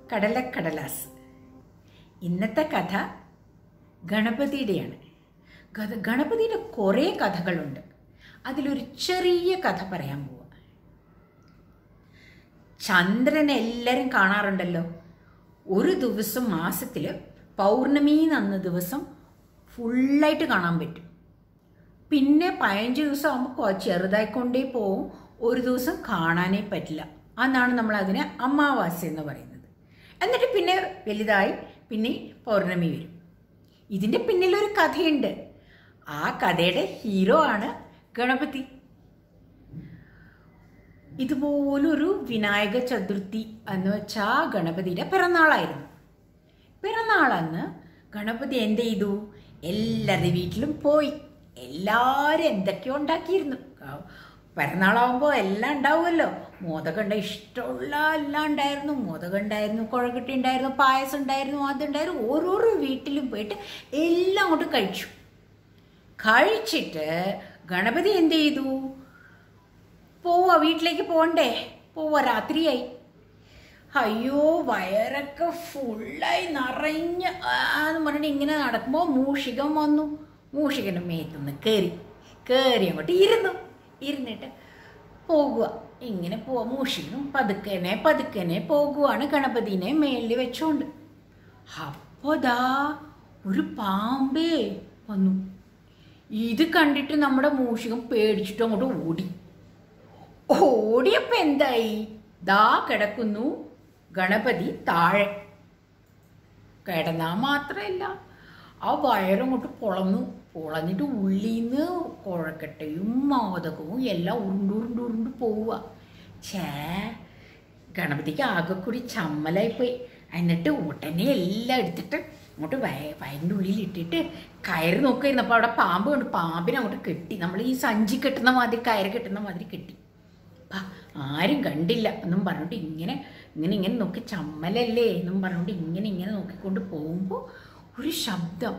കടലക്കടലാസ് ഇന്നത്തെ കഥ ഗണപതിയുടെയാണ് ഗത ഗണപതിയുടെ കുറേ കഥകളുണ്ട് അതിലൊരു ചെറിയ കഥ പറയാൻ പോവാ ചന്ദ്രനെ എല്ലാവരും കാണാറുണ്ടല്ലോ ഒരു ദിവസം മാസത്തിൽ പൗർണമി അന്ന ദിവസം ഫുള്ളായിട്ട് കാണാൻ പറ്റും പിന്നെ പതിനഞ്ച് ദിവസം ആകുമ്പോൾ ചെറുതായിക്കൊണ്ടേ പോവും ഒരു ദിവസം കാണാനേ പറ്റില്ല അന്നാണ് നമ്മൾ അതിനെ അമാവാസ്യ എന്ന് പറയുന്നത് എന്നിട്ട് പിന്നെ വലുതായി പിന്നെ പൗർണമി വരും ഇതിൻ്റെ പിന്നിലൊരു കഥയുണ്ട് ആ കഥയുടെ ഹീറോ ആണ് ഗണപതി ഇതുപോലൊരു വിനായക ചതുർത്ഥി എന്ന് വെച്ചാൽ ഗണപതിയുടെ പിറന്നാളായിരുന്നു പിറന്നാളന്ന് ഗണപതി എന്ത് ചെയ്തു എല്ലാവരുടെ വീട്ടിലും പോയി എല്ലാവരും എന്തൊക്കെയോ ഉണ്ടാക്കിയിരുന്നു പിറന്നാളാവുമ്പോൾ എല്ലാം ഉണ്ടാവുമല്ലോ മോദകം ഉണ്ട് ഇഷ്ടമുള്ള എല്ലാം ഉണ്ടായിരുന്നു മോദകം ഉണ്ടായിരുന്നു കുഴക്കട്ടി ഉണ്ടായിരുന്നു പായസം ഉണ്ടായിരുന്നു അതുണ്ടായിരുന്നു ഓരോരോ വീട്ടിലും പോയിട്ട് എല്ലാം അങ്ങോട്ട് കഴിച്ചു കഴിച്ചിട്ട് ഗണപതി എന്ത് ചെയ്തു പോവാ വീട്ടിലേക്ക് പോകണ്ടേ പോവാ രാത്രിയായി അയ്യോ വയറൊക്കെ ഫുള്ളായി നിറഞ്ഞ് എന്ന് പറഞ്ഞിട്ട് ഇങ്ങനെ നടക്കുമ്പോൾ മൂഷികം വന്നു മൂഷികൻ്റെ മേത്തുനിന്ന് കയറി കയറി അങ്ങോട്ട് ഇരുന്നു ഇരുന്നിട്ട് പോകുക ഇങ്ങനെ പോവാ മൂഷികനും പതുക്കനെ പതുക്കനെ പോകുവാണ് ഗണപതിനെ മേളിൽ വെച്ചോണ്ട് അപ്പോൾ ദാ ഒരു പാമ്പേ വന്നു ഇത് കണ്ടിട്ട് നമ്മുടെ മൂഷികം പേടിച്ചിട്ട് അങ്ങോട്ട് ഓടി ഓടിയപ്പോൾ എന്തായി ദാ കിടക്കുന്നു ഗണപതി താഴെ കിടന്നാൽ മാത്രമല്ല ആ വയറങ്ങോട്ട് പൊളന്നു പൊളഞ്ഞിട്ട് ഉള്ളിന്ന് കുഴക്കട്ടയും മോദകവും എല്ലാം ഉരുണ്ടുരുണ്ട് ഉരുണ്ട് പോവുക ഛേ ഗണപതിക്ക് ആകെ കൂടി ചമ്മലായിപ്പോയി എന്നിട്ട് ഉടനെ എല്ലാം എടുത്തിട്ട് അങ്ങോട്ട് വയ വയറിൻ്റെ ഉള്ളിൽ ഇട്ടിട്ട് കയറ് നോക്കിയിരുന്നു അപ്പോൾ അവിടെ പാമ്പ് കണ്ട് പാമ്പിനെ അങ്ങോട്ട് കെട്ടി നമ്മൾ ഈ സഞ്ചി കെട്ടുന്ന മാതിരി കയറ് കെട്ടുന്ന മാതിരി കെട്ടി അപ്പം ആരും കണ്ടില്ല എന്നും പറഞ്ഞിട്ട് ഇങ്ങനെ ഇങ്ങനെ ഇങ്ങനെ നോക്കി ചമ്മലല്ലേ എന്നും പറഞ്ഞുകൊണ്ട് ഇങ്ങനെ ഇങ്ങനെ നോക്കിക്കൊണ്ട് പോകുമ്പോൾ ഒരു ശബ്ദം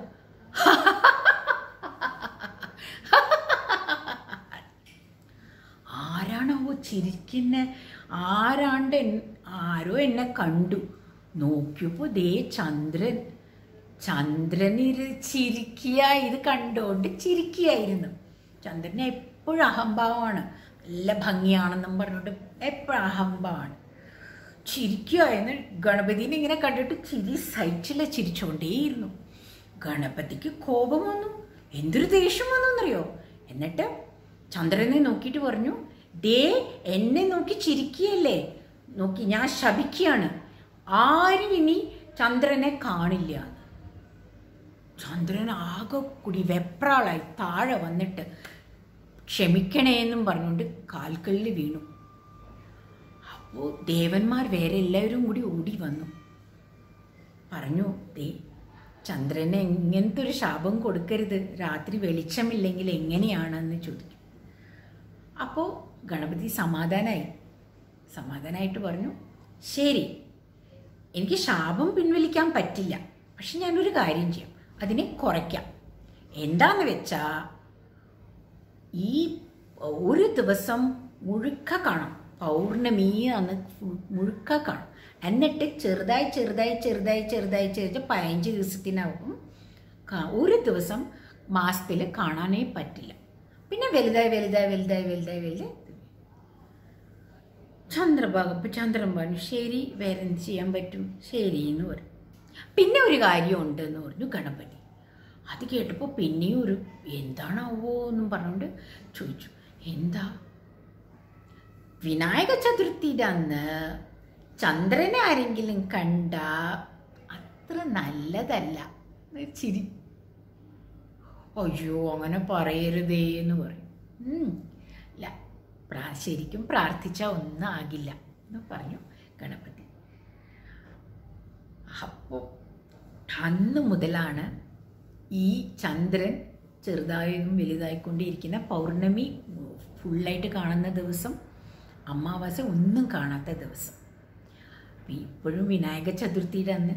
ആരാണോ ചിരിക്കുന്ന ആരാണ്ട് ആരോ എന്നെ കണ്ടു നോക്കിയപ്പോൾ ദേ ചന്ദ്രൻ ചന്ദ്രനിൽ ചിരിക്കുക ഇത് കണ്ടുകൊണ്ട് ചിരിക്കുകയായിരുന്നു ചന്ദ്രന് എപ്പോഴും അഹംഭാവമാണ് നല്ല ഭംഗിയാണെന്നും പറഞ്ഞുകൊണ്ട് എപ്പോഴും അഹംഭാവമാണ് ചിരിക്കുകയെന്ന് ഗണപതിനെ ഇങ്ങനെ കണ്ടിട്ട് ചിരി സഹിച്ചില്ല ചിരിച്ചുകൊണ്ടേയിരുന്നു ഗണപതിക്ക് കോപം വന്നു എന്തൊരു ദേഷ്യം വന്നു എന്നറിയോ എന്നിട്ട് ചന്ദ്രനെ നോക്കിയിട്ട് പറഞ്ഞു ദേ എന്നെ നോക്കി ചിരിക്കുകയല്ലേ നോക്കി ഞാൻ ശപിക്കുകയാണ് ആരും ഇനി ചന്ദ്രനെ കാണില്ല ചന്ദ്രൻ ആകെ കൂടി വെപ്രാളായി താഴെ വന്നിട്ട് ക്ഷമിക്കണേ എന്നും പറഞ്ഞുകൊണ്ട് കാൽക്കല്ലിൽ വീണു അപ്പോൾ ദേവന്മാർ വേറെ എല്ലാവരും കൂടി ഓടി വന്നു പറഞ്ഞു ദേ ചന്ദ്രന് ഇങ്ങനത്തെ ഒരു ശാപം കൊടുക്കരുത് രാത്രി വെളിച്ചമില്ലെങ്കിൽ എങ്ങനെയാണെന്ന് ചോദിക്കും അപ്പോൾ ഗണപതി സമാധാനമായി സമാധാനമായിട്ട് പറഞ്ഞു ശരി എനിക്ക് ശാപം പിൻവലിക്കാൻ പറ്റില്ല പക്ഷെ ഞാനൊരു കാര്യം ചെയ്യാം അതിനെ കുറയ്ക്കാം എന്താന്ന് വെച്ചാൽ ഈ ഒരു ദിവസം മുഴുക്ക കാണാം പൗർണമി അന്ന് മുഴുക്ക കാണും എന്നിട്ട് ചെറുതായി ചെറുതായി ചെറുതായി ചെറുതായി ചെറുതായി പതിനഞ്ച് ദിവസത്തിനാവും ഒരു ദിവസം മാസത്തിൽ കാണാനേ പറ്റില്ല പിന്നെ വലുതായി വലുതായി വലുതായി വലുതായി വലുതായി ചന്ദ്രഭാഗപ്പ് ചന്ദ്രൻ പറഞ്ഞു ശരി വേറെ എന്ത് ചെയ്യാൻ പറ്റും ശരി എന്ന് പറഞ്ഞു പിന്നെ ഒരു കാര്യമുണ്ട് എന്ന് പറഞ്ഞു ഗണപതി അത് കേട്ടപ്പോൾ പിന്നെയും ഒരു എന്താണാവോ എന്നും പറഞ്ഞുകൊണ്ട് ചോദിച്ചു എന്താ വിനായക ചതുർത്ഥിയുടെ അന്ന് ചന്ദ്രനെ ആരെങ്കിലും കണ്ട അത്ര നല്ലതല്ല ചിരി അയ്യോ അങ്ങനെ പറയരുതേ എന്ന് പറയും ഇല്ല പ്രാ ശരിക്കും പ്രാർത്ഥിച്ചാൽ ഒന്നും ആകില്ല എന്ന് പറഞ്ഞു ഗണപതി അപ്പോൾ അന്ന് മുതലാണ് ഈ ചന്ദ്രൻ ചെറുതായും വലുതായിക്കൊണ്ടിരിക്കുന്ന പൗർണമി ഫുള്ളായിട്ട് കാണുന്ന ദിവസം അമാവാസ ഒന്നും കാണാത്ത ദിവസം ഇപ്പോഴും വിനായക ചതുർത്ഥിയുടെ അന്ന്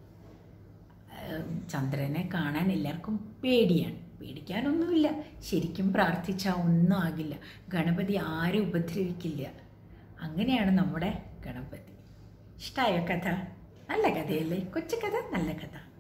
ചന്ദ്രനെ കാണാൻ എല്ലാവർക്കും പേടിയാണ് പേടിക്കാനൊന്നുമില്ല ശരിക്കും പ്രാർത്ഥിച്ചാൽ ഒന്നും ആകില്ല ഗണപതി ആരും ഉപദ്രവിക്കില്ല അങ്ങനെയാണ് നമ്മുടെ ഗണപതി ഇഷ്ടമായോ കഥ നല്ല കഥയല്ലേ കൊച്ചു കഥ നല്ല കഥ